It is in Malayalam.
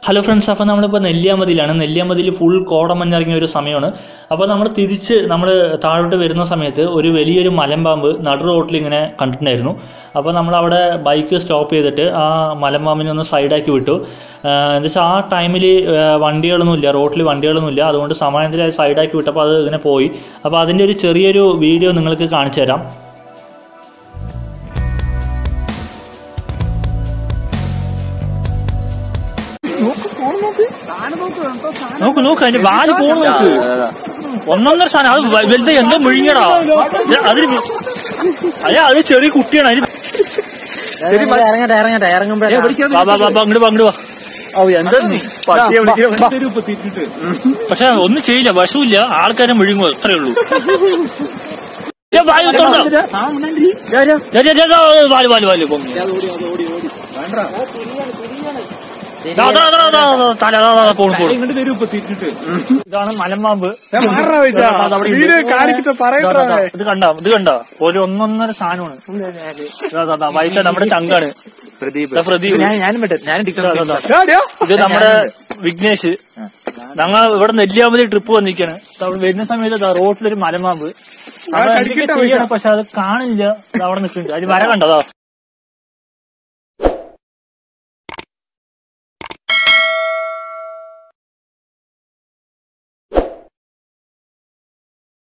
ഹലോ ഫ്രണ്ട്സ് അപ്പോൾ നമ്മളിപ്പോൾ നെല്ലിയാമ്പതിയിലാണ് നെല്ലിയാമ്പതിയിൽ ഫുൾ കോടമഞ്ഞിറങ്ങിയ ഒരു സമയമാണ് അപ്പോൾ നമ്മൾ തിരിച്ച് നമ്മൾ താഴോട്ട് വരുന്ന സമയത്ത് ഒരു വലിയൊരു മലമ്പാമ്പ് നടു റോട്ടിൽ ഇങ്ങനെ കണ്ടിട്ടുണ്ടായിരുന്നു അപ്പോൾ നമ്മൾ അവിടെ ബൈക്ക് സ്റ്റോപ്പ് ചെയ്തിട്ട് ആ മലമ്പാമ്പിനെ ഒന്ന് സൈഡാക്കി വിട്ടു എന്താ വെച്ചാൽ ആ ടൈമിൽ വണ്ടികളൊന്നും ഇല്ല റോട്ടിൽ വണ്ടികളൊന്നും ഇല്ല അതുകൊണ്ട് സമയത്തിൽ സൈഡാക്കി വിട്ടപ്പോൾ അത് ഇങ്ങനെ പോയി അപ്പോൾ അതിൻ്റെ ഒരു ചെറിയൊരു വീഡിയോ നിങ്ങൾക്ക് കാണിച്ചു തരാം നോക്ക് നോക്ക് അതിന്റെ വാല് പോണ് നോക്ക് ഒന്നൊന്നര സാധനം അത് വ- വലുത് എന്തോ മുഴിഞ്ഞടാ ഇത് അതിന് വി- അയ്യ അത് ചെറിയ കുട്ടിയാണ് അതിന് ഇറങ്ങട്ടെ ഇറങ്ങട്ടെ ഇറങ്ങുമ്പോഴേ വാ, വാ, വാ, വാ, അങ്ങട് വാ, അങ്ങട് വാ എന്താ നീ പട്ടിയെ വിളിക്കാൻ പക്ഷെ ഒന്നും ചെയ്യില്ല വശമില്ല ആൾക്കാരെ മുഴുങ്ങും അത്രേ ഉള്ളൂ ഏ, വായു തുറന്നോ? ദേ, ദേ, ദേ, ദേ, വാല് വാല് വാല് പൊങ്ങി. ദാ, ദാ, ദാ, ദാ, ദാ, തല ദാ, ദാ, ദാ, പോണു, പോണു. ഇങ്ങോട്ട് വരൂ ഇപ്പൊ തിരിച്ചിട്ട് ഇതാണ് മലമ്പാമ്പ് മാറാ പൈസ ദാ, ദാ, അവിടെ ഉണ്ട്. വീട് കാണിക്കിട്ട് ദാ, ദാ, ദാ, ഇത് കണ്ട ഇത് കണ്ട ഒരു ഒന്നൊന്നര സാധനമാണ് ദാ, ദാ, ദാ, വയസ്സ നമ്മുടെ ചങ്കാണ് പ്രദീപ് ദാ, പ്രദീപ് ഞാൻ ഞാനും പറ്റും ഞാനും ദാ, ടിക്ടോക്ക് ദാ, ദാ. ഇത് നമ്മുടെ വിഘ്നേഷ് ഞങ്ങൾ ഇവിടെ നെല്ലിയാമ്പതി ട്രിപ്പ് വന്നിരിക്കാണ് അവിടെ വരുന്ന സമയത്ത് ദാ റോട്ടിലൊരു മലമാമ്പ് അവിടെ എന്തൊക്കെ കടിക്കട്ടെ ചെയ്യണം പക്ഷെ അത് കാണില്ല ഇത് അവിടെ നിൽക്കുന്നുണ്ട് അതിന് വര കണ്ടതാ